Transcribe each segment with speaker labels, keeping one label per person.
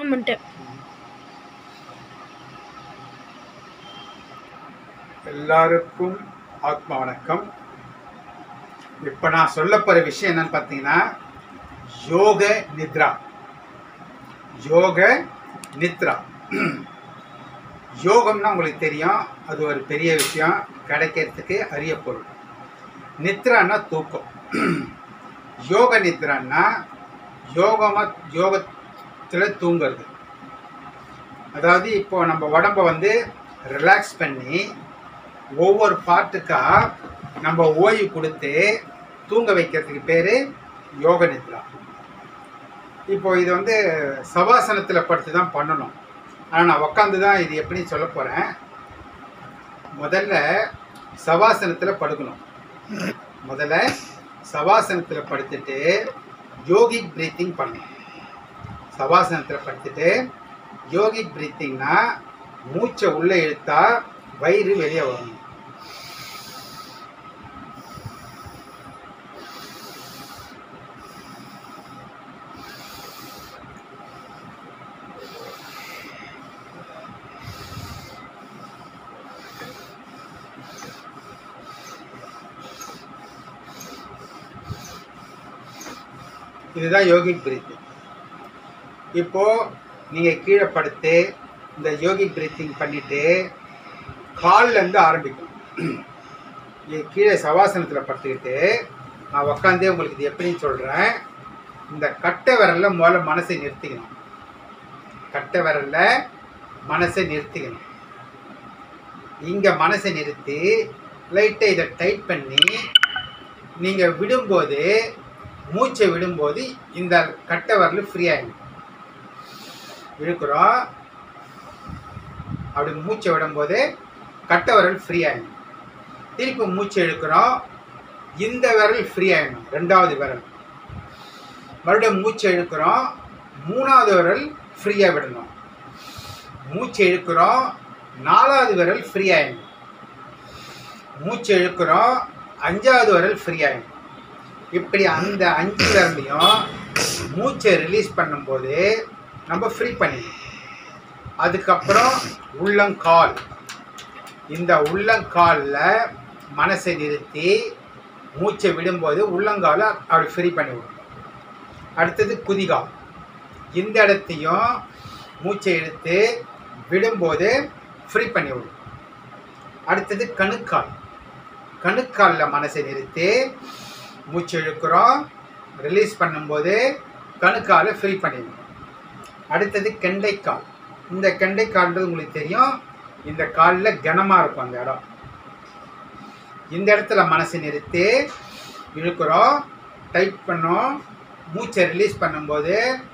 Speaker 1: on பண்ணிட்டேன்
Speaker 2: எல்லாருக்கும் ஆத்மா வணக்கம் இப்போ நான் சொல்ல போகிற விஷயம் என்னன்னு பார்த்தீங்கன்னா யோக நித்ரா யோக நித்ரா யோகம்னா உங்களுக்கு தெரியும் அது ஒரு பெரிய விஷயம் கிடைக்கிறதுக்கு அரிய பொருள் நித்ரான்னா தூக்கம் யோக நித்ரான்னா யோகமா யோகத்தில் தூங்குறது அதாவது இப்போ நம்ம உடம்ப வந்து ரிலாக்ஸ் பண்ணி ஒவ்வொரு பார்ட்டுக்கா நம்ம ஓய்வு கொடுத்து தூங்க வைக்கிறதுக்கு பேர் யோக நித்ரா இப்போ இது வந்து சவாசனத்தில் படுத்து தான் பண்ணணும் ஆனால் நான் உக்காந்து தான் இது எப்படி சொல்ல போகிறேன் முதல்ல சவாசனத்தில் படுக்கணும் முதல்ல சவாசனத்தில் படுத்துட்டு யோகிக் பிரீத்திங் பண்ணணும் சவாசனத்தில் படுத்துட்டு யோகிக் பிரீத்திங்னா மூச்சை உள்ளே இழுத்தா வயிறு வெளியே வரணும் இதுதான் யோகிக் பிரீத்திங் இப்போ நீங்கள் கீழே படுத்து இந்த யோகிக் பிரீத்திங் பண்ணிட்டு கால்ல இருந்து ஆரம்பிக்கும் இங்க கீழே சவாசனத்தில் படுத்துக்கிட்டு நான் உக்காந்தே உங்களுக்கு இது எப்படின்னு சொல்கிறேன் இந்த கட்டை விரல்ல முதல்ல மனசை நிறுத்திக்கணும் கட்டை விரல்ல மனசை நிறுத்திக்கணும் இங்கே மனசை நிறுத்தி லைட்டை இதை டைட் பண்ணி நீங்கள் விடும்போது மூச்சை விடும்போது இந்த கட்டை விரல் ஃப்ரீ ஆகிடும் இழுக்கிறோம் அப்படி மூச்சை விடும்போது கட்டை விரல் ஃப்ரீ ஆகிடும் திருப்பி மூச்சை இழுக்கிறோம் இந்த விரல் ஃப்ரீ ஆகிடும் ரெண்டாவது விரல் மறுபடியும் மூச்சை இழுக்கிறோம் மூணாவது விரல் ஃப்ரீயாக விடணும் மூச்சை இழுக்கிறோம் நாலாவது விரல் ஃப்ரீ ஆகிடும் மூச்சை இழுக்கிறோம் அஞ்சாவது விரல் ஃப்ரீ ஆகிடும் இப்படி அந்த அஞ்சு விரலையும் மூச்சை ரிலீஸ் பண்ணும்போது நம்ம ஃப்ரீ பண்ணிடணும் அதுக்கப்புறம் உள்ளங்கால் இந்த உள்ளங்காலில் மனசை நிறுத்தி மூச்சை விடும்போது உள்ளங்காலை அப்படி ஃப்ரீ பண்ணி விடணும் அடுத்தது குதிகால் இந்த இடத்தையும் மூச்சை இழுத்து விடும்போது ஃப்ரீ பண்ணி விடணும் அடுத்தது கணுக்கால் கணுக்காலில் மனசை நிறுத்தி மூச்சு இழுக்கிறோம் ரிலீஸ் பண்ணும்போது கணுக்காலை ஃப்ரீ பண்ணிடணும் அடுத்தது கெண்டைக்கால் இந்த கெண்டைக்கால்ன்றது உங்களுக்கு தெரியும் இந்த காலில் கனமாக இருக்கும் அந்த இடம் இந்த இடத்துல மனசை நிறுத்தி இழுக்கிறோம் டைட் பண்ணோம் மூச்சை ரிலீஸ் பண்ணும்போது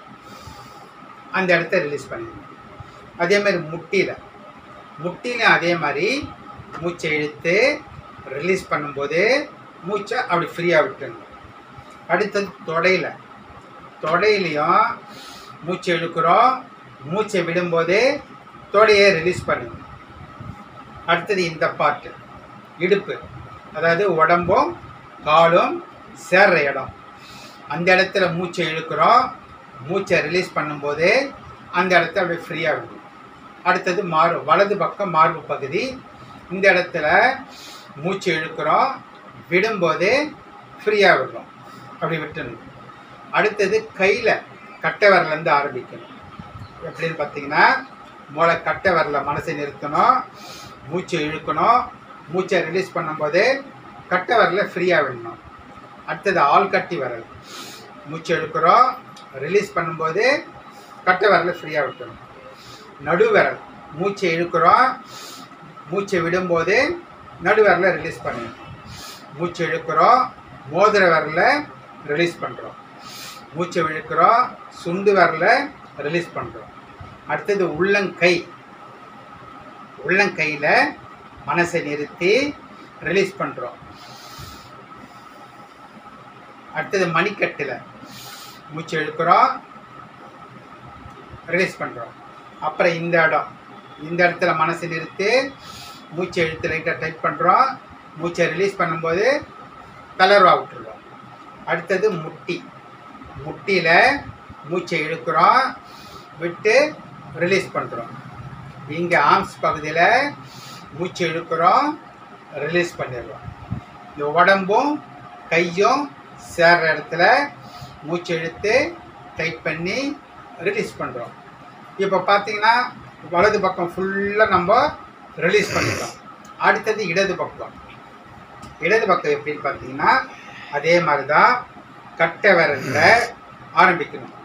Speaker 2: அந்த இடத்த ரிலீஸ் பண்ணிடணும் அதே மாதிரி முட்டியில் முட்டியில் அதே மாதிரி மூச்சை இழுத்து ரிலீஸ் பண்ணும்போது மூச்சை அப்படி ஃப்ரீயாக விட்டுருங்க அடுத்தது தொடையில் தொடையிலையும் மூச்சை இழுக்கிறோம் மூச்சை விடும்போது தொடையை ரிலீஸ் பண்ணுங்க அடுத்தது இந்த பார்ட்டு இடுப்பு அதாவது உடம்பும் காலும் சேர்ற இடம் அந்த இடத்துல மூச்சை இழுக்கிறோம் மூச்சை ரிலீஸ் பண்ணும்போது அந்த இடத்த அப்படியே ஃப்ரீயாக விடும் அடுத்தது மார்பு வலது பக்கம் மார்பு பகுதி இந்த இடத்துல மூச்சு இழுக்கிறோம் விடும்போது ஃப்ரீயாக விடுறோம் அப்படி விட்டுணும் அடுத்தது கையில் கட்டை விரலேருந்து ஆரம்பிக்கணும் எப்படின்னு பார்த்தீங்கன்னா மூளை கட்டை விரல மனசை நிறுத்தணும் மூச்சை இழுக்கணும் மூச்சை ரிலீஸ் பண்ணும்போது கட்டை விரலை ஃப்ரீயாக விடணும் அடுத்தது ஆள்கட்டி விரல் மூச்சு இழுக்கிறோம் ரிலீஸ் பண்ணும்போது கட்டை விரலை ஃப்ரீயாக விட்டணும் நடு விரல் மூச்சை இழுக்கிறோம் மூச்சை விடும்போது நடு விரலை ரிலீஸ் பண்ணணும் மூச்சு இழுக்கிறோம் மோதிர விரலை ரிலீஸ் பண்ணுறோம் மூச்சை இழுக்கிறோம் சுண்டு விரலை ரிலீஸ் பண்ணுறோம் அடுத்தது உள்ளங்கை உள்ளங்கையில் மனசை நிறுத்தி ரிலீஸ் பண்ணுறோம் அடுத்தது மணிக்கட்டில் மூச்சு இழுக்கிறோம் ரிலீஸ் பண்ணுறோம் அப்புறம் இந்த இடம் இந்த இடத்துல மனசை நிறுத்தி மூச்சை இழுத்து லைட்டாக டைட் பண்ணுறோம் மூச்சை ரிலீஸ் பண்ணும்போது தளர்வாக விட்டுருவோம் அடுத்தது முட்டி முட்டியில் மூச்சை இழுக்கிறோம் விட்டு ரிலீஸ் பண்ணுறோம் இங்கே ஆர்ம்ஸ் பகுதியில் மூச்சு இழுக்கிறோம் ரிலீஸ் பண்ணிடுறோம் இந்த உடம்பும் கையும் சேர்ற இடத்துல மூச்சு இழுத்து டைட் பண்ணி ரிலீஸ் பண்ணுறோம் இப்போ பார்த்தீங்கன்னா வலது பக்கம் ஃபுல்லாக நம்ம ரிலீஸ் பண்ணிட்டோம் அடுத்தது இடது பக்கம் இடது பக்கம் எப்படின்னு பார்த்தீங்கன்னா அதே மாதிரி தான் கட்டை விரல்ல ஆரம்பிக்கணும்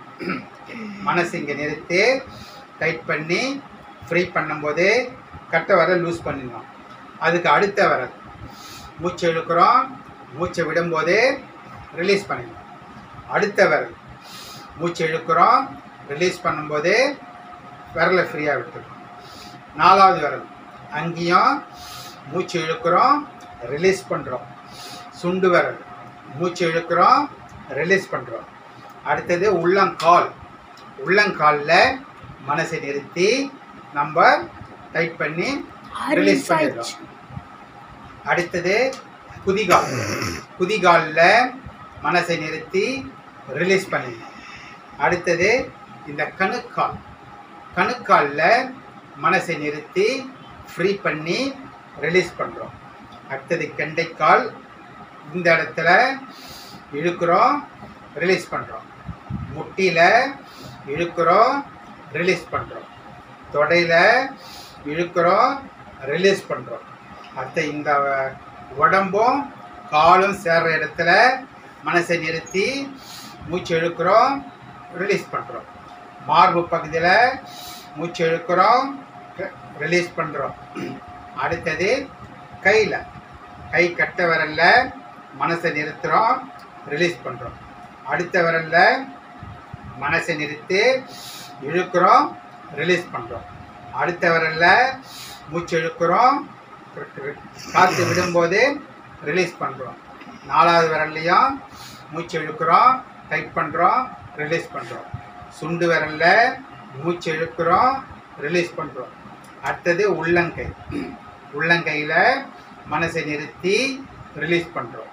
Speaker 2: மனசு இங்கே நிறுத்தி டைட் பண்ணி ஃப்ரீ பண்ணும்போது கட்டை விரல் லூஸ் பண்ணிடணும் அதுக்கு அடுத்த விரல் மூச்சு இழுக்கிறோம் மூச்சை விடும்போது ரிலீஸ் பண்ணிடணும் அடுத்த விரல் மூச்சு இழுக்கிறோம் ரிலீஸ் பண்ணும்போது விரலை ஃப்ரீயாக விட்டுருணும் நாலாவது விரல் அங்கேயும் மூச்சு இழுக்கிறோம் ரிலீஸ் பண்ணுறோம் சுண்டு விரல் மூச்சு இழுக்கிறோம் ரிலீஸ் பண்ணுறோம் அடுத்தது உள்ளங்கால் உள்ளங்காலில் மனசை நிறுத்தி நம்ம டைட் பண்ணி ரிலீஸ் பண்ணிடுறோம் அடுத்தது குதிகால் குதிகாலில் மனசை நிறுத்தி ரிலீஸ் பண்ணிடணும் அடுத்தது இந்த கணுக்கால் கணுக்காலில் மனசை நிறுத்தி ஃப்ரீ பண்ணி ரிலீஸ் பண்ணுறோம் அடுத்தது கெண்டைக்கால் இந்த இடத்துல இழுக்கிறோம் ரிலீஸ் பண்ணுறோம் முட்டியில் இழுக்கிறோம் ரிலீஸ் பண்ணுறோம் தொடையில் இழுக்கிறோம் ரிலீஸ் பண்ணுறோம் அடுத்த இந்த உடம்பும் காலும் சேர்ற இடத்துல மனசை நிறுத்தி மூச்சு இழுக்கிறோம் ரிலீஸ் பண்ணுறோம் மார்பு பகுதியில் மூச்சு இழுக்கிறோம் ரிலீஸ் பண்ணுறோம் அடுத்தது கையில் கை கட்ட விரல்ல மனசை நிறுத்துகிறோம் ரிலீஸ் பண்ணுறோம் அடுத்த விரல்ல மனசை நிறுத்தி இழுக்கிறோம் ரிலீஸ் பண்ணுறோம் அடுத்த விரல்ல மூச்சு இழுக்கிறோம் காற்று விடும்போது ரிலீஸ் பண்ணுறோம் நாலாவது விரல்லையும் மூச்சு இழுக்கிறோம் டைட் பண்ணுறோம் ரிலீஸ் பண்ணுறோம் சுண்டு விரல்ல மூச்சு இழுக்கிறோம் ரிலீஸ் பண்ணுறோம் அடுத்தது உள்ளங்கை உள்ளங்கையில் மனசை நிறுத்தி ரிலீஸ் பண்ணுறோம்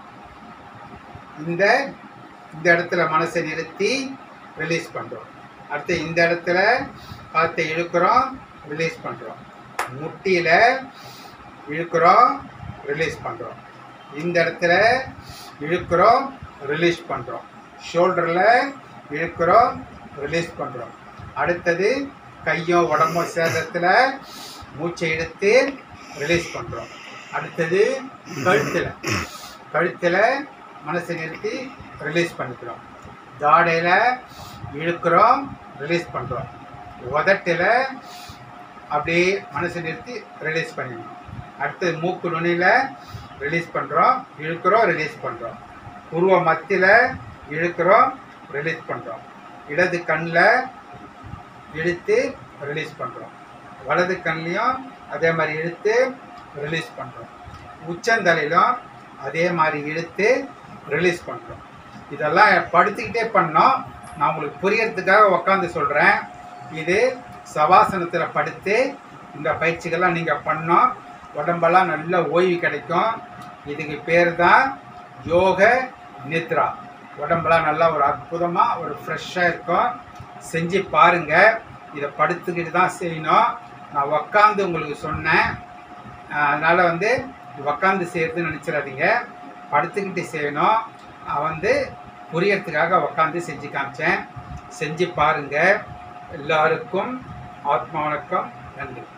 Speaker 2: இந்த இந்த இடத்துல மனசை நிறுத்தி ரிலீஸ் பண்ணுறோம் அடுத்து இந்த இடத்துல காற்றை இழுக்கிறோம் ரிலீஸ் பண்ணுறோம் முட்டியில் இழுக்கிறோம் ரிலீஸ் பண்ணுறோம் இந்த இடத்துல இழுக்கிறோம் ரிலீஸ் பண்ணுறோம் ஷோல்டரில் இழுக்கிறோம் ரிலீஸ் பண்ணுறோம் அடுத்தது கையும் உடம்பும் சேர்றதுல மூச்சை எடுத்து ரிலீஸ் பண்ணுறோம் அடுத்தது கழுத்தில் கழுத்தில் மனசை நிறுத்தி ரிலீஸ் பண்ணிக்கிறோம் தாடையில் இழுக்கிறோம் ரிலீஸ் பண்ணுறோம் உதட்டில் அப்படியே மனசை நிறுத்தி ரிலீஸ் பண்ணிடணும் அடுத்தது மூக்கு நுனியில் ரிலீஸ் பண்ணுறோம் இழுக்கிறோம் ரிலீஸ் பண்ணுறோம் உருவ மத்தியில் இழுக்கிறோம் ரிலீஸ் பண்ணுறோம் இடது கண்ணில் இழுத்து ரிலீஸ் பண்ணுறோம் வலது கண்ணிலையும் அதே மாதிரி இழுத்து ரிலீஸ் பண்ணுறோம் உச்சந்தலையிலும் அதே மாதிரி இழுத்து ரிலீஸ் பண்ணுறோம் இதெல்லாம் படுத்துக்கிட்டே பண்ணோம் நான் உங்களுக்கு புரியறதுக்காக உக்காந்து சொல்கிறேன் இது சவாசனத்தில் படுத்து இந்த பயிற்சிகள்லாம் நீங்கள் பண்ணோம் உடம்பெல்லாம் நல்ல ஓய்வு கிடைக்கும் இதுக்கு பேர் தான் யோக நித்ரா உடம்பெல்லாம் நல்லா ஒரு அற்புதமாக ஒரு ஃப்ரெஷ்ஷாக இருக்கும் செஞ்சு பாருங்கள் இதை படுத்துக்கிட்டு தான் செய்யணும் நான் உக்காந்து உங்களுக்கு சொன்னேன் அதனால் வந்து உக்காந்து செய்கிறதுன்னு நினச்சிடாதீங்க படுத்துக்கிட்டு செய்யணும் நான் வந்து புரியறதுக்காக உக்காந்து செஞ்சு காமிச்சேன் செஞ்சு பாருங்கள் எல்லாருக்கும் ஆத்மா வணக்கம் நன்றி